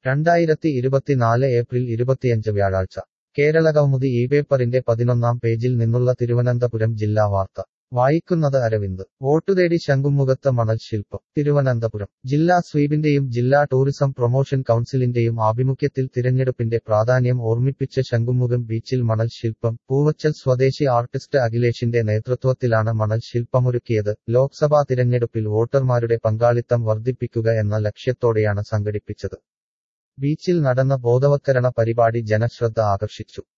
രണ്ടായിരത്തി ഇരുപത്തിനാല് ഏപ്രിൽ ഇരുപത്തിയഞ്ച് വ്യാഴാഴ്ച കേരളകൗമുദി ഈ പേപ്പറിന്റെ പതിനൊന്നാം പേജിൽ നിന്നുള്ള തിരുവനന്തപുരം ജില്ലാ വാർത്ത വായിക്കുന്നത് അരവിന്ദ് വോട്ടുതേടി ശംഖുമുഖത്ത് മണൽ ശില്പം തിരുവനന്തപുരം ജില്ലാ സ്വീപിന്റെയും ജില്ലാ ടൂറിസം പ്രൊമോഷൻ കൗൺസിലിന്റെയും ആഭിമുഖ്യത്തിൽ തിരഞ്ഞെടുപ്പിന്റെ പ്രാധാന്യം ഓർമ്മിപ്പിച്ച് ശംഖുമുഖം ബീച്ചിൽ മണൽ ശില്പം പൂവച്ചൽ സ്വദേശി ആർട്ടിസ്റ്റ് അഖിലേഷിന്റെ നേതൃത്വത്തിലാണ് മണൽ ശില്പമൊരുക്കിയത് ലോക്സഭാ തിരഞ്ഞെടുപ്പിൽ വോട്ടർമാരുടെ പങ്കാളിത്തം വർദ്ധിപ്പിക്കുക എന്ന ലക്ഷ്യത്തോടെയാണ് സംഘടിപ്പിച്ചത് ബീച്ചിൽ നടന്ന ബോധവത്കരണ പരിപാടി ജനശ്രദ്ധ ആകർഷിച്ചു